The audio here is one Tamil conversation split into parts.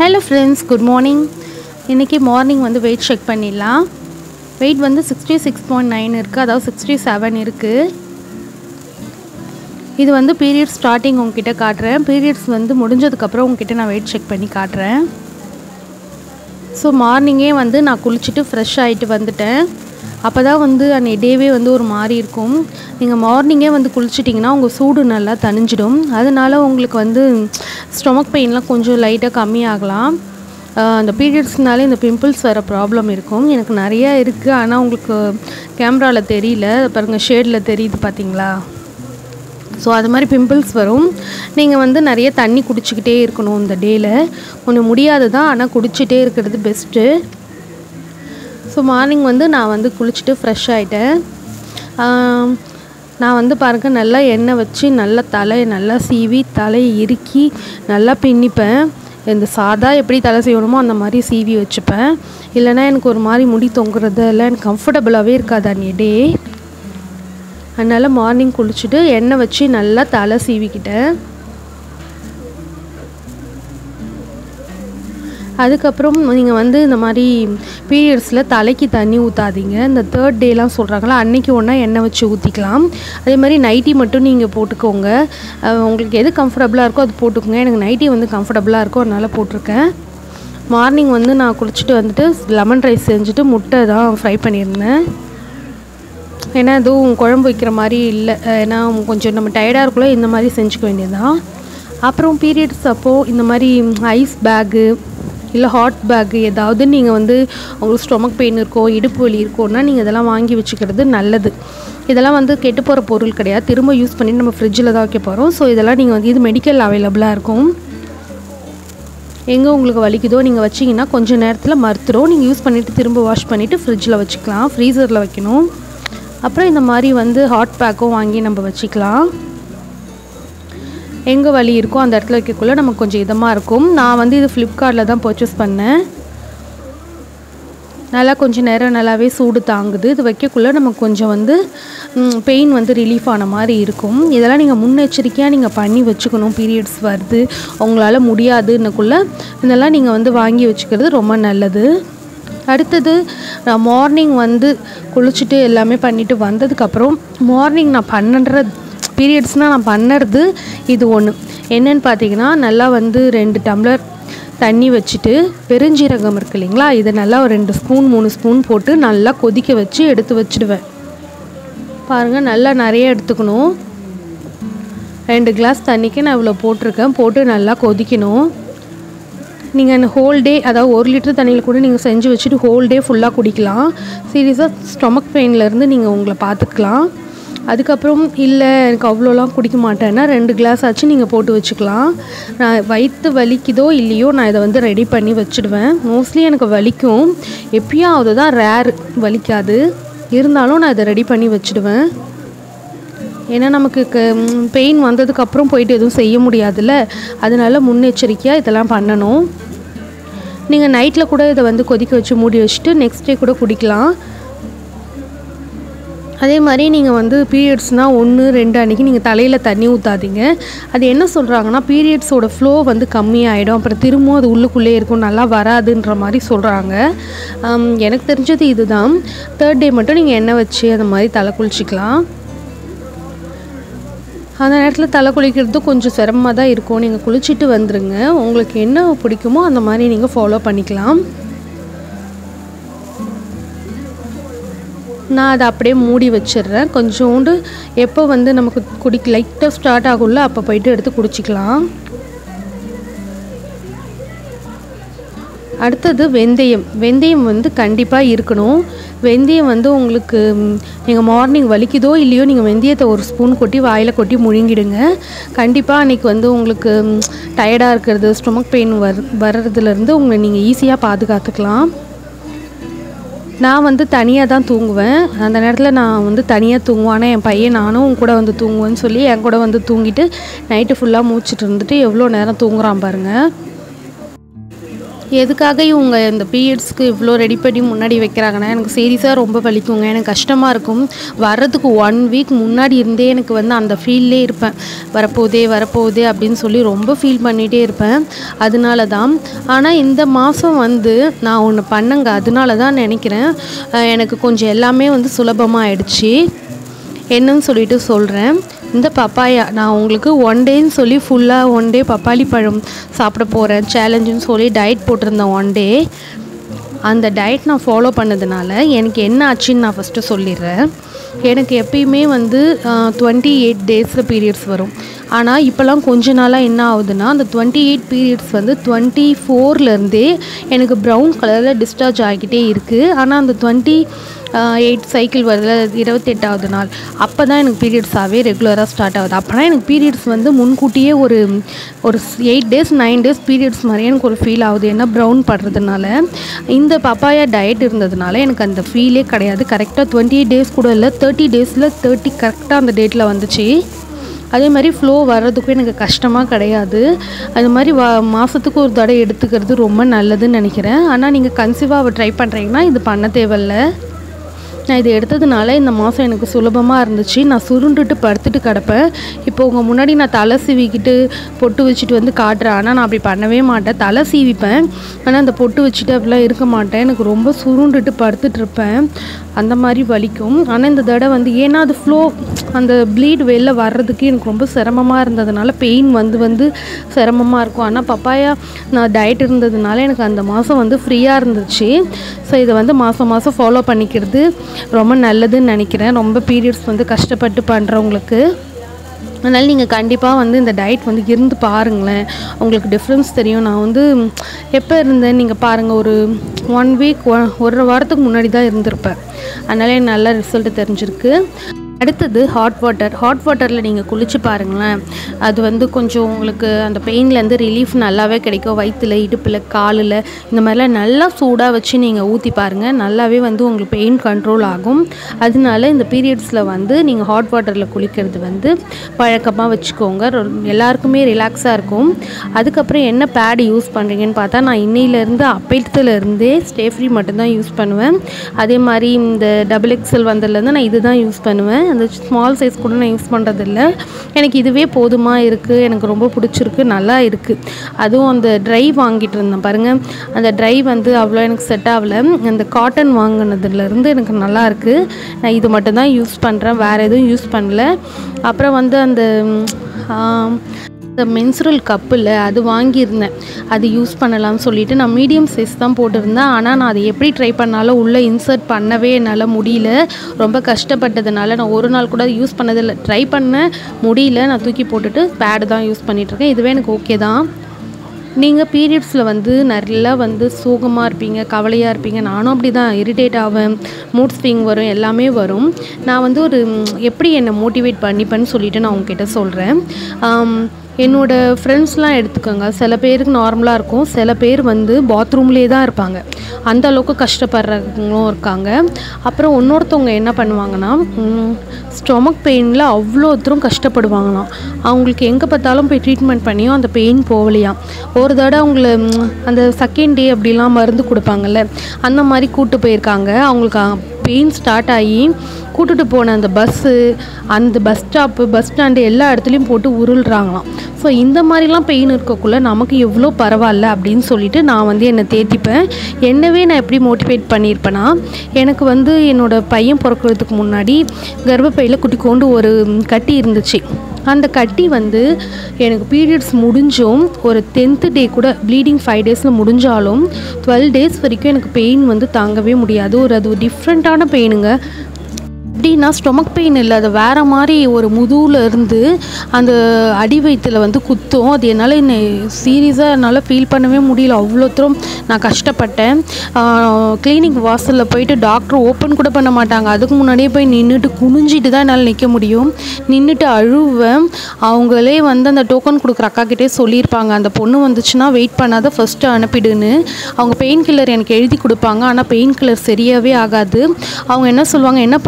ஹலோ ஃப்ரெண்ட்ஸ் குட் மார்னிங் இன்றைக்கி மார்னிங் வந்து வெயிட் செக் பண்ணிடலாம் வெயிட் வந்து சிக்ஸ்டி சிக்ஸ் பாயிண்ட் நைன் இருக்குது அதாவது சிக்ஸ்டி செவன் இருக்குது இது வந்து பீரியட்ஸ் ஸ்டார்டிங் உங்ககிட்ட காட்டுறேன் பீரியட்ஸ் வந்து முடிஞ்சதுக்கப்புறம் உங்ககிட்ட நான் வெயிட் செக் பண்ணி காட்டுறேன் ஸோ மார்னிங்கே வந்து நான் குளிச்சுட்டு ஃப்ரெஷ் ஆகிட்டு வந்துட்டேன் அப்போ தான் வந்து அந்த டேவே வந்து ஒரு மாதிரி இருக்கும் நீங்கள் மார்னிங்கே வந்து குளிச்சிட்டிங்கன்னா உங்கள் சூடு நல்லா தணிஞ்சிடும் அதனால உங்களுக்கு வந்து ஸ்டொமக் பெயின்லாம் கொஞ்சம் லைட்டாக கம்மியாகலாம் ஆஹ் அந்த பீரியட்ஸ்னாலே இந்த பிம்பிள்ஸ் வர ப்ராப்ளம் இருக்கும் எனக்கு நிறையா இருக்குது ஆனால் உங்களுக்கு கேமராவில் தெரியல பாருங்கள் ஷேடில் தெரியுது பார்த்தீங்களா ஸோ அது மாதிரி பிம்பிள்ஸ் வரும் நீங்கள் வந்து நிறைய தண்ணி குடிச்சிக்கிட்டே இருக்கணும் இந்த டேயில் கொஞ்சம் முடியாது தான் ஆனால் குடிச்சிட்டே இருக்கிறது பெஸ்ட்டு ஸோ மார்னிங் வந்து நான் வந்து குளிச்சுட்டு ஃப்ரெஷ் ஆகிட்டேன் நான் வந்து பாருங்க நல்லா எண்ணெய் வச்சு நல்லா தலையை நல்லா சீவி தலையை இறுக்கி நல்லா பின்னிப்பேன் இந்த சாதா எப்படி தலை செய்யணுமோ அந்த மாதிரி சீவி வச்சுப்பேன் இல்லைன்னா எனக்கு ஒரு மாதிரி முடி தொங்குறது எல்லாம் எனக்கு கம்ஃபர்டபுளாகவே இருக்காது அன்றைய டே அதனால் மார்னிங் குளிச்சுட்டு எண்ணெய் வச்சு நல்லா தலை சீவிக்கிட்டேன் அதுக்கப்புறம் நீங்கள் வந்து இந்த மாதிரி பீரியட்ஸில் தலைக்கு தண்ணி ஊற்றாதீங்க இந்த தேர்ட் டேலாம் சொல்கிறாங்களா அன்றைக்கி ஒன்றா எண்ணெய் வச்சு ஊற்றிக்கலாம் அதே மாதிரி நைட்டி மட்டும் நீங்கள் போட்டுக்கோங்க அஹ் உங்களுக்கு எது கம்ஃபர்டபுளாக இருக்கோ அது போட்டுக்கோங்க எனக்கு நைட்டி வந்து கம்ஃபர்டபுளாக இருக்கோ அதனால் போட்டிருக்கேன் மார்னிங் வந்து நான் குளிச்சுட்டு வந்துட்டு லெமன் ரைஸ் செஞ்சுட்டு முட்டை தான் ஃப்ரை பண்ணியிருந்தேன் ஏன்னா எதுவும் குழம்பு வைக்கிற மாதிரி இல்லை ஏன்னா கொஞ்சம் நம்ம டயர்டாக இருக்குள்ள இந்த மாதிரி செஞ்சுக்க வேண்டியதுதான் அப்புறம் பீரியட்ஸ் அப்போது இந்த மாதிரி ஐஸ் பேக்கு இல்லை ஹாட் பேக்கு ஏதாவது நீங்கள் வந்து உங்களுக்கு ஸ்டொமக் பெயின் இருக்கோ இடுப்பு வலி இருக்கோன்னா நீங்கள் இதெல்லாம் வாங்கி வச்சுக்கிறது நல்லது இதெல்லாம் வந்து கெட்டு போகிற பொருள் கிடையாது திரும்ப யூஸ் பண்ணி நம்ம ஃப்ரிட்ஜில் தான் வைக்க போகிறோம் ஸோ இதெல்லாம் நீங்கள் வந்து இது மெடிக்கல் அவைலபிளாக இருக்கும் எங்கே உங்களுக்கு வலிக்குதோ நீங்கள் வச்சிங்கன்னா கொஞ்சம் நேரத்தில் மறுத்துரும் நீங்கள் யூஸ் பண்ணிவிட்டு திரும்ப வாஷ் பண்ணிவிட்டு ஃப்ரிட்ஜில் வச்சுக்கலாம் ஃப்ரீசரில் வைக்கணும் அப்புறம் இந்த மாதிரி வந்து ஹாட் பேக்கும் வாங்கி நம்ம வச்சுக்கலாம் எங்கே வலி இருக்கோ அந்த இடத்துல வைக்கக்குள்ளே நமக்கு கொஞ்சம் இதமாக இருக்கும் நான் வந்து இது ஃப்ளிப்கார்ட்டில் தான் பர்ச்சேஸ் பண்ணேன் நல்லா கொஞ்சம் நேரம் நல்லாவே சூடு தாங்குது இது வைக்கக்குள்ளே நமக்கு கொஞ்சம் வந்து பெயின் வந்து ரிலீஃப் ஆன மாதிரி இருக்கும் இதெல்லாம் நீங்கள் முன்னெச்சரிக்கையாக நீங்கள் பண்ணி வச்சுக்கணும் பீரியட்ஸ் வருது உங்களால் முடியாதுன்னுக்குள்ளே இதெல்லாம் நீங்கள் வந்து வாங்கி வச்சுக்கிறது ரொம்ப நல்லது அடுத்தது நான் மார்னிங் வந்து குளிச்சுட்டு எல்லாமே பண்ணிவிட்டு வந்ததுக்கப்புறம் மார்னிங் நான் பண்ணுற பீரியட்ஸ்னால் நான் பண்ணுறது இது ஒன்று என்னன்னு பார்த்தீங்கன்னா நல்லா வந்து ரெண்டு டம்ளர் தண்ணி வச்சுட்டு பெருஞ்சீரகம் இருக்கு இல்லைங்களா இதை நல்லா ஒரு ரெண்டு ஸ்பூன் மூணு ஸ்பூன் போட்டு நல்லா கொதிக்க வச்சு எடுத்து வச்சுடுவேன் பாருங்கள் நல்லா நிறைய எடுத்துக்கணும் ரெண்டு கிளாஸ் தண்ணிக்கு நான் இவ்வளோ போட்டிருக்கேன் போட்டு நல்லா கொதிக்கணும் நீங்கள் அந்த ஹோல் டே அதாவது ஒரு லிட்டர் தண்ணியில் கூட நீங்கள் செஞ்சு வச்சுட்டு ஹோல் டே ஃபுல்லாக குடிக்கலாம் சீரியஸாக ஸ்டொமக் பெயின்லேருந்து நீங்கள் உங்களை பார்த்துக்கலாம் அதுக்கப்புறம் இல்லை எனக்கு அவ்வளோலாம் குடிக்க மாட்டேன்னா ரெண்டு கிளாஸ் ஆச்சு நீங்கள் போட்டு வச்சுக்கலாம் நான் வயிற்று வலிக்குதோ இல்லையோ நான் இதை வந்து ரெடி பண்ணி வச்சுடுவேன் மோஸ்ட்லி எனக்கு வலிக்கும் எப்பயாவது தான் ரேர் வலிக்காது இருந்தாலும் நான் இதை ரெடி பண்ணி வச்சுடுவேன் ஏன்னா நமக்கு பெயின் வந்ததுக்கப்புறம் போயிட்டு எதுவும் செய்ய முடியாதுல்ல அதனால முன்னெச்சரிக்கையாக இதெல்லாம் பண்ணணும் நீங்கள் நைட்டில் கூட இதை வந்து கொதிக்க வச்சு மூடி வச்சுட்டு நெக்ஸ்ட் டே கூட குடிக்கலாம் அதே மாதிரி நீங்கள் வந்து பீரியட்ஸ்னால் ஒன்று ரெண்டு அன்றைக்கி நீங்கள் தலையில் தண்ணி ஊற்றாதீங்க அது என்ன சொல்கிறாங்கன்னா பீரியட்ஸோட ஃப்ளோ வந்து கம்மியாயிடும் அப்புறம் திரும்பவும் அது உள்ளுக்குள்ளே இருக்கும் நல்லா வராதுன்ற மாதிரி சொல்கிறாங்க எனக்கு தெரிஞ்சது இதுதான் தேர்ட் டே மட்டும் நீங்கள் எண்ணெய் வச்சு அந்த மாதிரி தலை குளிச்சிக்கலாம் அந்த நேரத்தில் தலை குளிக்கிறது கொஞ்சம் சிரமமாக தான் இருக்கும் நீங்கள் குளிச்சுட்டு வந்துடுங்க உங்களுக்கு என்ன பிடிக்குமோ அந்த மாதிரி நீங்கள் ஃபாலோ பண்ணிக்கலாம் நான் அதை அப்படியே மூடி வச்சிடுறேன் கொஞ்சோண்டு எப்போ வந்து நமக்கு குடிக்க லைட்டாக ஸ்டார்ட் ஆகும்ல அப்போ போயிட்டு எடுத்து குடிச்சிக்கலாம் அடுத்தது வெந்தயம் வெந்தயம் வந்து கண்டிப்பாக இருக்கணும் வெந்தயம் வந்து உங்களுக்கு நீங்கள் மார்னிங் வலிக்குதோ இல்லையோ நீங்கள் வெந்தயத்தை ஒரு ஸ்பூன் கொட்டி வாயில் கொட்டி முழுங்கிடுங்க கண்டிப்பாக அன்றைக்கி வந்து உங்களுக்கு டயர்டாக இருக்கிறது ஸ்டொமக் பெயின் வர் வர்றதுலேருந்து உங்களை நீங்கள் ஈஸியாக பாதுகாத்துக்கலாம் நான் வந்து தனியாக தான் தூங்குவேன் அந்த நேரத்தில் நான் வந்து தனியாக தூங்குவானே என் பையன் நானும் கூட வந்து தூங்குவேன்னு சொல்லி என் கூட வந்து தூங்கிட்டு நைட்டு ஃபுல்லாக மூச்சிட்டு இருந்துட்டு எவ்வளோ நேரம் தூங்குறான் பாருங்கள் எதுக்காக இவங்க இந்த பீரியட்ஸ்க்கு இவ்வளோ ரெடி பண்ணி முன்னாடி வைக்கிறாங்கன்னா எனக்கு சீரியஸாக ரொம்ப வலிக்குங்க எனக்கு கஷ்டமாக இருக்கும் வர்றதுக்கு ஒன் வீக் முன்னாடி இருந்தே எனக்கு வந்து அந்த ஃபீல்லே இருப்பேன் வரப்போதே வரப்போதே அப்படின்னு சொல்லி ரொம்ப ஃபீல் பண்ணிகிட்டே இருப்பேன் அதனால தான் ஆனால் இந்த மாதம் வந்து நான் ஒன்று பண்ணங்க அதனால தான் நினைக்கிறேன் அஹ் எனக்கு கொஞ்சம் எல்லாமே வந்து சுலபமாக ஆயிடுச்சு என்னன்னு சொல்லிட்டு சொல்கிறேன் இந்த பப்பாயா நான் உங்களுக்கு ஒன் டேன்னு சொல்லி ஃபுல்லாக ஒன் டே பப்பாளி பழம் சாப்பிட போகிறேன் சேலஞ்சுன்னு சொல்லி டயட் போட்டிருந்தேன் ஒன் டே அந்த டயட் நான் ஃபாலோ பண்ணதுனால எனக்கு என்ன ஆச்சுன்னு நான் ஃபஸ்ட்டு சொல்லிடுறேன் எனக்கு எப்பயுமே வந்து டுவெண்ட்டி எயிட் டேஸில் பீரியட்ஸ் வரும் ஆனால் இப்போல்லாம் கொஞ்ச நாளாக என்ன ஆகுதுன்னா அந்த டுவெண்ட்டி எயிட் பீரியட்ஸ் வந்து டுவெண்ட்டி ஃபோர்லேருந்தே எனக்கு ப்ரௌன் கலரில் டிஸ்சார்ஜ் ஆகிக்கிட்டே இருக்குது ஆனால் அந்த டுவெண்ட்டி எயிட் சைக்கிள் வருதுல இருபத்தெட்டாவது நாள் அப்போ தான் எனக்கு பீரியட்ஸாகவே ரெகுலராக ஸ்டார்ட் ஆகுது அப்போனா எனக்கு பீரியட்ஸ் வந்து முன்கூட்டியே ஒரு ஒரு eight days nine days periods மாதிரியே எனக்கு ஒரு ஃபீல் ஆகுது ஏன்னா ப்ரௌன் படுறதுனால இந்த பப்பாயா டயட் இருந்ததுனால எனக்கு அந்த ஃபீலே கிடையாது கரெக்டாக டுவெண்ட்டி எயிட் டேஸ் கூட இல்லை தேர்ட்டி டேஸில் தேர்ட்டி கரெக்டாக அந்த டேட்டில் வந்துச்சு அதே மாதிரி ஃப்ளோ வர்றதுக்கும் எனக்கு கஷ்டமாக கிடையாது அது மாதிரி வா மாதத்துக்கு ஒரு தடவை எடுத்துக்கிறது ரொம்ப நல்லதுன்னு நினைக்கிறேன் ஆனால் நீங்கள் கன்சீவாக ட்ரை பண்ணுறீங்கன்னா இது பண்ண தேவையில்ல நான் இது எடுத்ததுனால இந்த மாதம் எனக்கு சுலபமாக இருந்துச்சு நான் சுருண்டுட்டு படுத்துட்டு கிடப்பேன் இப்போ உங்கள் முன்னாடி நான் தலை சீவிக்கிட்டு பொட்டு வச்சுட்டு வந்து காட்டுறேன் ஆனால் நான் அப்படி பண்ணவே மாட்டேன் தலை சீவிப்பேன் ஆனால் அந்த பொட்டு வச்சுட்டு அப்படிலாம் இருக்க மாட்டேன் எனக்கு ரொம்ப சுருண்டுட்டு படுத்துட்டு இருப்பேன் அந்த மாதிரி வலிக்கும் ஆனால் இந்த தடவை வந்து ஏன்னா அது ஃப்ளோ அந்த ப்ளீட் வெளில வர்றதுக்கு எனக்கு ரொம்ப சிரமமாக இருந்ததுனால பெயின் வந்து வந்து சிரமமாக இருக்கும் ஆனால் பப்பாயா நான் டயட் இருந்ததுனால எனக்கு அந்த மாதம் வந்து ஃப்ரீயாக இருந்துச்சு ஸோ இதை வந்து மாதம் மாதம் ஃபாலோ பண்ணிக்கிறது ரொம்ப நல்லதுன்னு நினைக்கிறேன் ரொம்ப பீரியட்ஸ் வந்து கஷ்டப்பட்டு பண்ணுறவங்களுக்கு அதனால் நீங்கள் கண்டிப்பாக வந்து இந்த டயட் வந்து இருந்து பாருங்களேன் உங்களுக்கு டிஃப்ரென்ஸ் தெரியும் நான் வந்து எப்போ இருந்தேன் நீங்கள் பாருங்கள் ஒரு ஒன் வீக் ஒரு வாரத்துக்கு முன்னாடி தான் இருந்திருப்பேன் அதனால் எனக்கு நல்ல ரிசல்ட் தெரிஞ்சிருக்கு அடுத்தது ஹாட் வாட்டர் ஹாட் வாட்டரில் நீங்கள் குளிச்சு பாருங்களேன் அது வந்து கொஞ்சம் உங்களுக்கு அந்த பெயின்லேருந்து ரிலீஃப் நல்லாவே கிடைக்கும் வயிற்றில் இடுப்பில் காலில் இந்த மாதிரிலாம் நல்லா சூடாக வச்சு நீங்கள் ஊற்றி பாருங்கள் நல்லாவே வந்து உங்களுக்கு பெயின் கண்ட்ரோல் ஆகும் அதனால இந்த பீரியட்ஸில் வந்து நீங்கள் ஹாட் வாட்டரில் குளிக்கிறது வந்து பழக்கமாக வச்சுக்கோங்க ரொ- எல்லாருக்குமே ரிலாக்ஸாக இருக்கும் அதுக்கப்புறம் என்ன பேட் யூஸ் பண்ணுறீங்கன்னு பார்த்தா நான் இன்னையிலேருந்து அப்பைத்துலேருந்தே ஸ்டே ஃப்ரீ மட்டும்தான் யூஸ் பண்ணுவேன் அதே மாதிரி இந்த டபுள் எக்ஸல் வந்ததுலேருந்து நான் இதுதான் யூஸ் பண்ணுவேன் அந்த ஸ்மால் சைஸ் கூட நான் யூஸ் பண்ணுறதில்ல எனக்கு இதுவே போதுமா இருக்குது எனக்கு ரொம்ப பிடிச்சிருக்கு நல்லா இருக்குது அதுவும் அந்த ட்ரை வாங்கிட்டு இருந்தேன் பாருங்கள் அந்த ட்ரை வந்து அவ்வளோ எனக்கு செட் ஆகலை அந்த காட்டன் வாங்கினதுலேருந்து எனக்கு நல்லா இருக்குது நான் இது மட்டும்தான் யூஸ் பண்ணுறேன் வேறு எதுவும் யூஸ் பண்ணல அப்புறம் வந்து அந்த ம், ஆம், இந்த மென்சுரல் கப்பில் அது வாங்கியிருந்தேன் அது யூஸ் பண்ணலாம்னு சொல்லிட்டு நான் மீடியம் சைஸ் தான் போட்டிருந்தேன் ஆனால் நான் அதை எப்படி ட்ரை பண்ணாலும் உள்ளே இன்சர்ட் பண்ணவே என்னால் முடியல ரொம்ப கஷ்டப்பட்டதுனால நான் ஒரு நாள் கூட யூஸ் பண்ணதில்லை ட்ரை பண்ண முடியல நான் தூக்கி போட்டுட்டு பேடு தான் யூஸ் பண்ணிகிட்ருக்கேன் இதுவே எனக்கு ஓகே தான் நீங்கள் பீரியட்ஸில் வந்து நல்லா வந்து சோகமாக இருப்பீங்க கவலையாக இருப்பீங்க நானும் அப்படி தான் இரிட்டேட் ஆவேன் மூட் ஸ்விங் வரும் எல்லாமே வரும் நான் வந்து ஒரு ம், எப்படி என்னை மோட்டிவேட் பண்ணிப்பேன்னு சொல்லிட்டு நான் உங்ககிட்ட சொல்கிறேன் என்னோட ஃப்ரெண்ட்ஸ்லாம் எடுத்துக்கோங்க சில பேருக்கு நார்மலாக இருக்கும் சில பேர் வந்து பாத்ரூம்லேயே தான் இருப்பாங்க அந்த அளவுக்கு கஷ்டப்படுறவங்களும் இருக்காங்க அப்புறம் இன்னொருத்தவங்க என்ன பண்ணுவாங்கன்னா ஸ்டொமக் பெயினில் அவ்வளோ தூரம் கஷ்டப்படுவாங்களாம் அவங்களுக்கு எங்கே பார்த்தாலும் போய் ட்ரீட்மெண்ட் பண்ணியும் அந்த பெயின் போகலையாம் ஒரு தடவை அவங்கள ம், அந்த செகண்ட் டே அப்படிலாம் மருந்து கொடுப்பாங்கல்ல அந்த மாதிரி கூட்டு போயிருக்காங்க அவங்களுக்கு பெயின் ஸ்டார்ட் ஆகி கூட்டிட்டு போன அந்த பஸ்ஸு அந்த பஸ் ஸ்டாப்பு பஸ் ஸ்டாண்டு எல்லா இடத்துலையும் போட்டு உருள்றாங்களாம் ஸோ இந்த மாதிரிலாம் பெயின் இருக்கக்குள்ள நமக்கு எவ்வளோ பரவாயில்ல அப்படின்னு சொல்லிட்டு நான் வந்து என்னை தேத்திப்பேன் என்னவே நான் எப்படி மோட்டிவேட் பண்ணியிருப்பேன்னா எனக்கு வந்து என்னோட பையன் பிறக்கிறதுக்கு முன்னாடி கர்ப்பப்பையில் குட்டிக்கோண்டு ஒரு கட்டி இருந்துச்சு அந்த கட்டி வந்து எனக்கு பீரியட்ஸ் முடிஞ்சும் ஒரு டென்த்து டே கூட ப்ளீடிங் ஃபைவ் டேஸில் முடிஞ்சாலும் டுவெல் டேஸ் வரைக்கும் எனக்கு பெயின் வந்து தாங்கவே முடியாது ஒரு அது ஒரு டிஃப்ரெண்ட்டான பெயினுங்க எப்படின்னா ஸ்டொமக் பெயின் இல்லை அது வேறு மாதிரி ஒரு முதுகில் இருந்து அந்த அடி வயிற்றுல வந்து குத்தும் அது என்னால் என்னை சீரியஸாக என்னால் ஃபீல் பண்ணவே முடியல அவ்வளோ தூரம் நான் கஷ்டப்பட்டேன் கிளினிக் வாசலில் போயிட்டு டாக்டர் ஓப்பன் கூட பண்ண மாட்டாங்க அதுக்கு முன்னாடியே போய் நின்றுட்டு குனிஞ்சிட்டு தான் என்னால் நிற்க முடியும் நின்றுட்டு அழுவேன் அவங்களே வந்து அந்த டோக்கன் கொடுக்குற அக்கா கிட்டே சொல்லியிருப்பாங்க அந்த பொண்ணு வந்துச்சுன்னா வெயிட் பண்ணாத ஃபஸ்ட்டு அனுப்பிடுன்னு அவங்க பெயின் கில்லர் எனக்கு எழுதி கொடுப்பாங்க ஆனால் பெயின் கில்லர் சரியாகவே ஆகாது அவங்க என்ன சொல்லுவாங்க என்ன பண்ணுறதுமா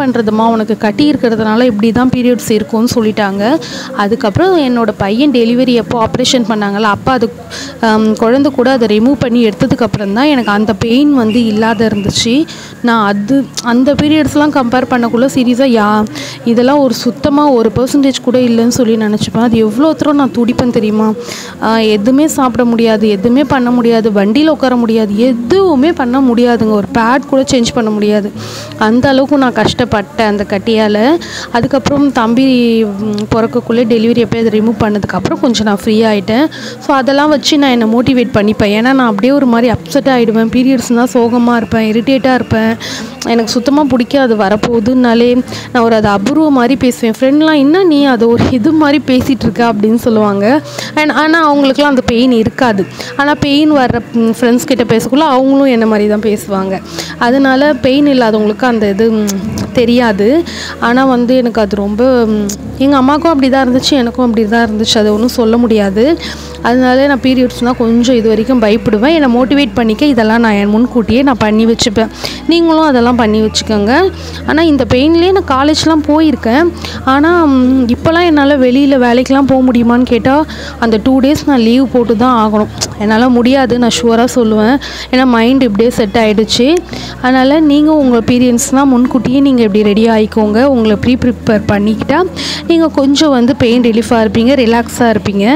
இல்லைம்மா உனக்கு கட்டி இருக்கிறதுனால இப்படி தான் பீரியட்ஸ் இருக்கும்னு சொல்லிட்டாங்க அதுக்கப்புறம் என்னோடய பையன் டெலிவரி எப்போ ஆப்ரேஷன் பண்ணாங்கல்ல அப்போ அது ஆம், குழந்தை கூட அதை ரிமூவ் பண்ணி எடுத்ததுக்கப்புறம் தான் எனக்கு அந்த பெயின் வந்து இல்லாத இருந்துச்சு நான் அது அந்த பீரியட்ஸ்லாம் கம்பேர் பண்ணக்குள்ள சீரியஸாக யா இதெல்லாம் ஒரு சுத்தமாக ஒரு பர்சன்டேஜ் கூட இல்லைன்னு சொல்லி நினச்சிப்பேன் அது எவ்வளோ தூரம் நான் துடிப்பேன் தெரியுமா ஆஹ் எதுவுமே சாப்பிட முடியாது எதுவுமே பண்ண முடியாது வண்டியில் உட்கார முடியாது எதுவுமே பண்ண முடியாதுங்க ஒரு பேட் கூட சேஞ்ச் பண்ண முடியாது அந்த அளவுக்கு நான் கஷ்டப்பட்டேன் அந்த கட்டியால் அதுக்கப்புறம் தம்பி ம், பிறக்கக்குள்ளே டெலிவரி எப்போ அதை ரிமூவ் பண்ணதுக்கப்புறம் கொஞ்சம் நான் ஃப்ரீ ஆகிட்டேன் ஸோ அதெல்லாம் வச்சு நான் என்னை மோட்டிவேட் பண்ணிப்பேன் ஏன்னா நான் அப்படியே ஒரு மாதிரி அப்செட் ஆகிடுவேன் பீரியட்ஸ்னால் சோகமாக இருப்பேன் இரிட்டேட்டாக இருப்பேன் எனக்கு சுத்தமாக பிடிக்காது வரப்போகுதுன்னாலே நான் ஒரு அது அபூர்வ மாதிரி பேசுவேன் ஃப்ரெண்ட்லாம் என்ன நீ அதை ஒரு இது மாதிரி பேசிகிட்டு இருக்க அப்படின்னு சொல்லுவாங்க அண்ட் ஆனால் அவங்களுக்குலாம் அந்த பெயின் இருக்காது ஆனால் பெயின் வர்ற ஃப்ரெண்ட்ஸ் கிட்ட பேசக்குள்ள அவங்களும் என்ன மாதிரி தான் பேசுவாங்க அதனால பெயின் இல்லாதவங்களுக்கு அந்த இது ம், தெரியாது ஆனால் வந்து எனக்கு அது ரொம்ப எங்கள் அம்மாவுக்கும் அப்படி தான் இருந்துச்சு எனக்கும் அப்படி தான் இருந்துச்சு அது ஒன்றும் சொல்ல முடியாது அதனால நான் பீரியட்ஸ்னால் கொஞ்சம் இது வரைக்கும் பயப்படுவேன் என்னை மோட்டிவேட் பண்ணிக்க இதெல்லாம் நான் என் முன்கூட்டியே நான் பண்ணி வச்சுப்பேன் நீங்களும் அதெல்லாம் பண்ணி வச்சுக்கோங்க ஆனால் இந்த பெயின்லேயே நான் காலேஜ்லாம் போயிருக்கேன் ஆனால் இப்போலாம் என்னால் வெளியில் வேலைக்கெலாம் போக முடியுமான்னு கேட்டால் அந்த டூ டேஸ் நான் லீவ் போட்டு தான் ஆகணும் என்னால் முடியாது நான் ஷுவராக சொல்லுவேன் ஏன்னா மைண்ட் இப்படியே செட் ஆகிடுச்சு அதனால் நீங்கள் உங்கள் பீரியன்ஸ்னால் முன்கூட்டியே நீங்கள் இப்படி ரெடி ஆகிக்கோங்க உங்களை ப்ரீ ப்ரிப்பேர் பண்ணிக்கிட்டா நீங்கள் கொஞ்சம் வந்து பெயின் ரிலீஃபாக இருப்பீங்க ரிலாக்ஸாக இருப்பீங்க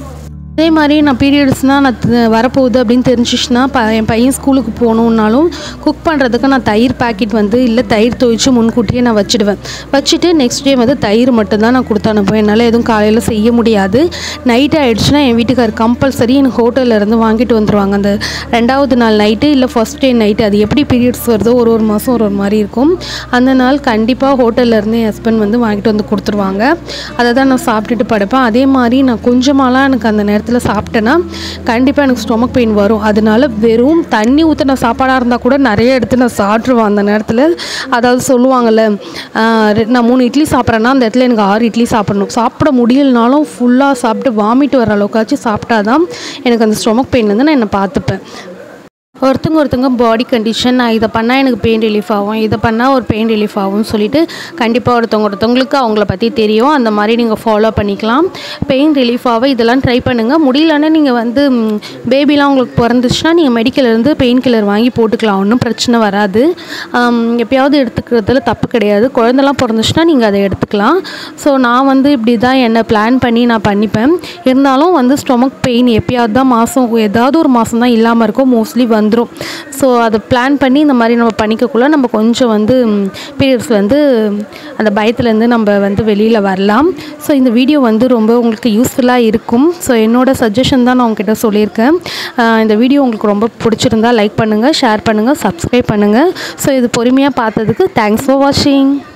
அதே மாதிரி நான் பீரியட்ஸ்னால் நான் த- வரப்போகுது அப்படின்னு தெரிஞ்சிச்சுன்னா ப என் பையன் ஸ்கூலுக்கு போகணுன்னாலும் குக் பண்ணுறதுக்கு நான் தயிர் பாக்கெட் வந்து இல்லை தயிர் துவைச்சு முன்கூட்டியே நான் வச்சுடுவேன் வச்சுட்டு நெக்ஸ்ட் டே வந்து தயிர் மட்டும்தான் நான் கொடுத்து அனுப்புவேன் என்னால் எதுவும் காலையில் செய்ய முடியாது நைட் ஆகிடுச்சுன்னா என் வீட்டுக்கார் கம்பல்சரி எனக்கு ஹோட்டல்ல இருந்து வாங்கிட்டு வந்துருவாங்க அந்த ரெண்டாவது நாள் நைட்டு இல்லை ஃபர்ஸ்ட் டே நைட்டு அது எப்படி பீரியட்ஸ் வருதோ ஒரு ஒரு மாதம் ஒரு ஒரு மாதிரி இருக்கும் அந்த நாள் கண்டிப்பாக ஹோட்டல்ல இருந்து என் ஹஸ்பண்ட் வந்து வாங்கிட்டு வந்து கொடுத்துருவாங்க அதை தான் நான் சாப்பிட்டுட்டு படுப்பேன் அதே மாதிரி நான் கொஞ்சமாலாம் எனக்கு அந்த நேரத்தில் சாப்பிட்டேன்னா கண்டிப்பாக எனக்கு ஸ்டொமக் பெயின் வரும் அதனால வெறும் தண்ணி ஊற்றின சாப்பாடாக இருந்தால் கூட நிறைய எடுத்து நான் சாப்பிட்ருவேன் அந்த நேரத்தில் அதாவது சொல்லுவாங்கள்ல ஆஹ் ரெ- நான் மூணு இட்லி சாப்பிட்றேன்னா அந்த இடத்துல எனக்கு ஆறு இட்லி சாப்பிடணும் சாப்பிட முடியலனாலும் ஃபுல்லாக சாப்பிட்டு வாமிட் வர அளவுக்காச்சும் சாப்பிட்டாதான் எனக்கு அந்த ஸ்டொமக் பெயின் வந்து நான் என்னை பார்த்துப்பேன் ஒருத்தங்க ஒருத்தங்க பாடி கண்டிஷன் நான் இதை பண்ணால் எனக்கு பெயின் ரிலீஃப் ஆகும் இதை பண்ணால் ஒரு பெயின் ரிலீஃப் ஆகும்னு சொல்லிட்டு கண்டிப்பாக ஒருத்தவங்க ஒருத்தவங்களுக்கு அவங்கள பற்றி தெரியும் அந்த மாதிரி நீங்கள் ஃபாலோ பண்ணிக்கலாம் பெயின் ரிலீஃப் ஆக இதெல்லாம் ட்ரை பண்ணுங்கள் முடியலன்னா நீங்கள் வந்து பேபிலாம் உங்களுக்கு பிறந்துச்சுன்னா நீங்கள் மெடிக்கல்லேருந்து பெயின் கில்லர் வாங்கி போட்டுக்கலாம் ஒன்றும் பிரச்சனை வராது ஆம், எப்பயாவது எடுத்துக்கிறதுல தப்பு கிடையாது குழந்தெல்லாம் பிறந்துச்சுன்னா நீங்கள் அதை எடுத்துக்கலாம் ஸோ நான் வந்து இப்படி தான் என்ன பிளான் பண்ணி நான் பண்ணிப்பேன் இருந்தாலும் வந்து ஸ்டொமக் பெயின் எப்பயாவது தான் மாதம் ஏதாவது ஒரு மாதம் தான் இல்லாமல் இருக்கும் மோஸ்ட்லி வந்துடும் ஸோ அதை பிளான் பண்ணி இந்த மாதிரி நம்ம பண்ணிக்கக்குள்ள நம்ம கொஞ்சம் வந்து பீரியட்ஸ் வந்து அந்த பயத்துலேருந்து நம்ம வந்து வெளியில் வரலாம் ஸோ இந்த வீடியோ வந்து ரொம்ப உங்களுக்கு யூஸ்ஃபுல்லாக இருக்கும் ஸோ என்னோட சஜஷன் தான் நான் உங்ககிட்ட சொல்லியிருக்கேன் ஆஹ் இந்த வீடியோ உங்களுக்கு ரொம்ப பிடிச்சிருந்தா லைக் பண்ணுங்கள் ஷேர் பண்ணுங்கள் சப்ஸ்கிரைப் பண்ணுங்கள் ஸோ இது பொறுமையாக பார்த்ததுக்கு தேங்க்ஸ் ஃபார் வாட்சிங்